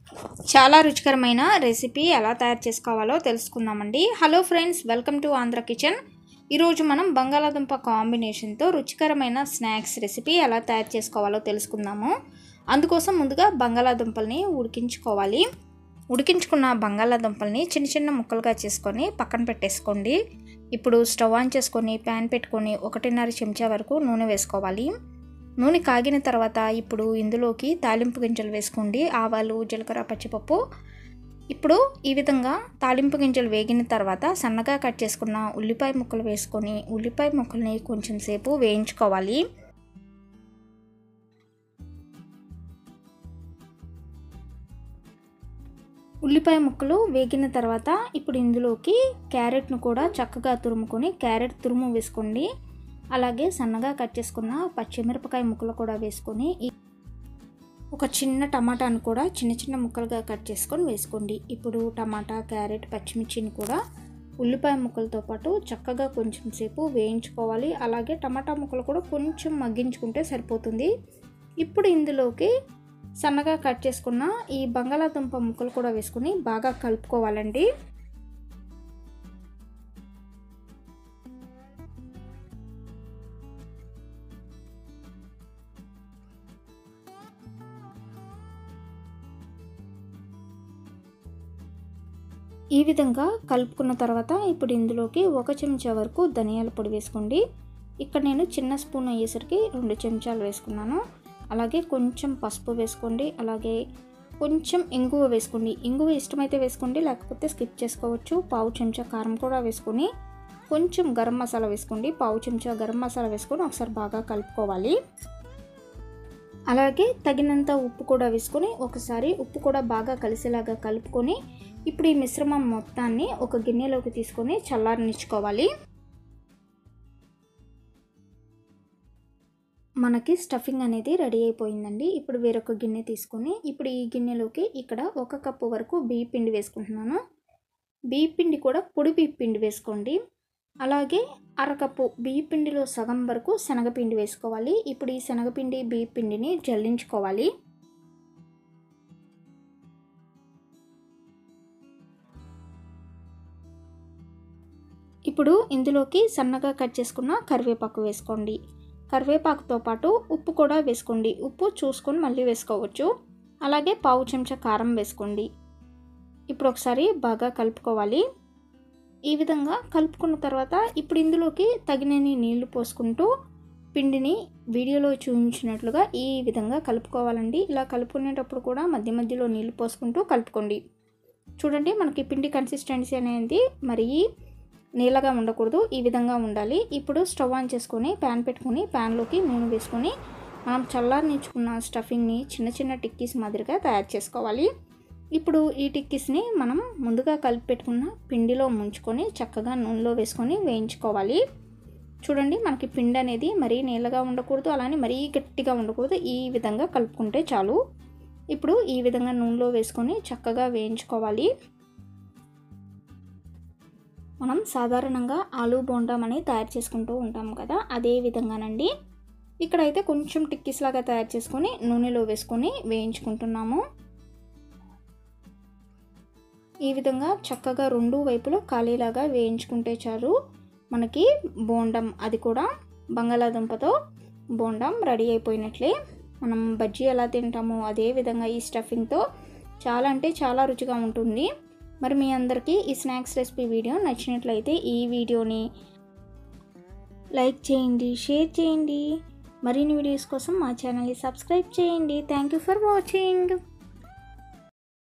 చాలా రుచికరమైన రెసిపీ ఎలా తయారు చేసుకోవాలో తెలుసుకుందామండి hello friends welcome to Andhra kitchen ఈరోజు మనం బంగాళాదుంప కాంబినేషన్తో రుచికరమైన స్నాక్స్ రెసిపీ ఎలా తయారు చేసుకోవాలో తెలుసుకుందాము అందుకోసం ముందుగా బంగాళాదుంపల్ని ఉడికించుకోవాలి ఉడికించుకున్న బంగాళాదుంపల్ని చిన్న చిన్న ముక్కలుగా చేసుకొని పక్కన పెట్టేసుకోండి ఇప్పుడు స్టవ్ ఆన్ చేసుకొని ప్యాన్ పెట్టుకొని ఒకటిన్నర చెంచా వరకు నూనె వేసుకోవాలి నూనె కాగిన తర్వాత ఇప్పుడు ఇందులోకి తాలింపు గింజలు వేసుకోండి ఆవాలు జీలకర్ర పచ్చిపప్పు ఇప్పుడు ఈ విధంగా తాలింపు గింజలు వేగిన తర్వాత సన్నగా కట్ చేసుకున్న ఉల్లిపాయ ముక్కలు వేసుకొని ఉల్లిపాయ ముక్కల్ని కొంచెం సేపు వేయించుకోవాలి ఉల్లిపాయ ముక్కలు వేగిన తర్వాత ఇప్పుడు ఇందులోకి క్యారెట్ను కూడా చక్కగా తురుముకొని క్యారెట్ తురుము వేసుకోండి అలాగే సన్నగా కట్ చేసుకున్న పచ్చిమిరపకాయ ముక్కలు కూడా వేసుకొని ఒక చిన్న టమాటాను కూడా చిన్న చిన్న ముక్కలుగా కట్ చేసుకొని వేసుకోండి ఇప్పుడు టమాటా క్యారెట్ పచ్చిమిర్చిని కూడా ఉల్లిపాయ ముక్కలతో పాటు చక్కగా కొంచెం సేపు వేయించుకోవాలి అలాగే టమాటా ముక్కలు కూడా కొంచెం మగ్గించుకుంటే సరిపోతుంది ఇప్పుడు ఇందులోకి సన్నగా కట్ చేసుకున్న ఈ బంగాళాదుంప ముక్కలు కూడా వేసుకుని బాగా కలుపుకోవాలండి ఈ విధంగా కలుపుకున్న తర్వాత ఇప్పుడు ఇందులోకి ఒక చెంచా వరకు ధనియాల పొడి వేసుకోండి ఇక్కడ నేను చిన్న స్పూన్ అయ్యేసరికి రెండు చెంచాలు వేసుకున్నాను అలాగే కొంచెం పసుపు వేసుకోండి అలాగే కొంచెం ఇంగువ వేసుకోండి ఇంగువ ఇష్టమైతే వేసుకోండి లేకపోతే స్కిప్ చేసుకోవచ్చు పావు చెంచా కారం కూడా వేసుకొని కొంచెం గరం మసాలా వేసుకోండి పావు చెంచా గరం మసాలా వేసుకొని ఒకసారి బాగా కలుపుకోవాలి అలాగే తగినంత ఉప్పు కూడా వేసుకొని ఒకసారి ఉప్పు కూడా బాగా కలిసేలాగా కలుపుకొని ఇప్పుడు ఈ మిశ్రమం మొత్తాన్ని ఒక గిన్నెలోకి తీసుకొని చల్లారనిచ్చుకోవాలి మనకి స్టఫింగ్ అనేది రెడీ అయిపోయిందండి ఇప్పుడు వేరొక గిన్నె తీసుకొని ఇప్పుడు ఈ గిన్నెలోకి ఇక్కడ ఒక కప్పు వరకు బియ్య పిండి వేసుకుంటున్నాను బియ్య పిండి కూడా పొడి బియ్య పిండి వేసుకోండి అలాగే అరకప్పు బియ్య పిండిలో సగం వరకు శనగపిండి వేసుకోవాలి ఇప్పుడు ఈ శనగపిండి బియ్య పిండిని జల్లించుకోవాలి ఇప్పుడు ఇందులోకి సన్నగా కట్ చేసుకున్న కరివేపాకు వేసుకోండి కరివేపాకుతో పాటు ఉప్పు కూడా వేసుకోండి ఉప్పు చూసుకొని మళ్ళీ వేసుకోవచ్చు అలాగే పావు చెంచా కారం వేసుకోండి ఇప్పుడు ఒకసారి బాగా కలుపుకోవాలి ఈ విధంగా కలుపుకున్న తర్వాత ఇప్పుడు ఇందులోకి తగినన్ని నీళ్లు పోసుకుంటూ పిండిని వీడియోలో చూపించినట్లుగా ఈ విధంగా కలుపుకోవాలండి ఇలా కలుపుకునేటప్పుడు కూడా మధ్య మధ్యలో నీళ్లు పోసుకుంటూ కలుపుకోండి చూడండి మనకి పిండి కన్సిస్టెన్సీ అనేది మరీ నీళ్ళగా ఉండకూడదు ఈ విధంగా ఉండాలి ఇప్పుడు స్టవ్ ఆన్ చేసుకొని ప్యాన్ పెట్టుకొని ప్యాన్లోకి నూనె వేసుకొని మనం చల్లారనిచ్చుకున్న స్టఫింగ్ని చిన్న చిన్న టిక్కీస్ మాదిరిగా తయారు చేసుకోవాలి ఇప్పుడు ఈ టిక్కీస్ని మనం ముందుగా కలిపి పెట్టుకున్న పిండిలో ముంచుకొని చక్కగా నూనెలో వేసుకొని వేయించుకోవాలి చూడండి మనకి పిండి అనేది మరీ నీళ్ళగా ఉండకూడదు అలానే మరీ గట్టిగా ఉండకూడదు ఈ విధంగా కలుపుకుంటే చాలు ఇప్పుడు ఈ విధంగా నూనెలో వేసుకొని చక్కగా వేయించుకోవాలి మనం సాధారణంగా ఆలూ బోండం అని తయారు చేసుకుంటూ ఉంటాం కదా అదే విధంగానండి ఇక్కడైతే కొంచెం టిక్కీస్ లాగా తయారు చేసుకొని నూనెలో వేసుకొని వేయించుకుంటున్నాము ఈ విధంగా చక్కగా రెండు వైపులో ఖాళీలాగా వేయించుకుంటే చాలు మనకి బోండం అది కూడా బంగాళాదుంపతో బోండం రెడీ అయిపోయినట్లే మనం బజ్జీ ఎలా తింటామో అదే విధంగా ఈ స్టఫింగ్తో చాలా అంటే చాలా రుచిగా ఉంటుంది మరి మీ అందరికీ ఈ స్నాక్స్ రెసిపీ వీడియో నచ్చినట్లయితే ఈ వీడియోని లైక్ చేయండి షేర్ చేయండి మరిన్ని వీడియోస్ కోసం మా ఛానల్ని సబ్స్క్రైబ్ చేయండి థ్యాంక్ యూ ఫర్ వాచింగ్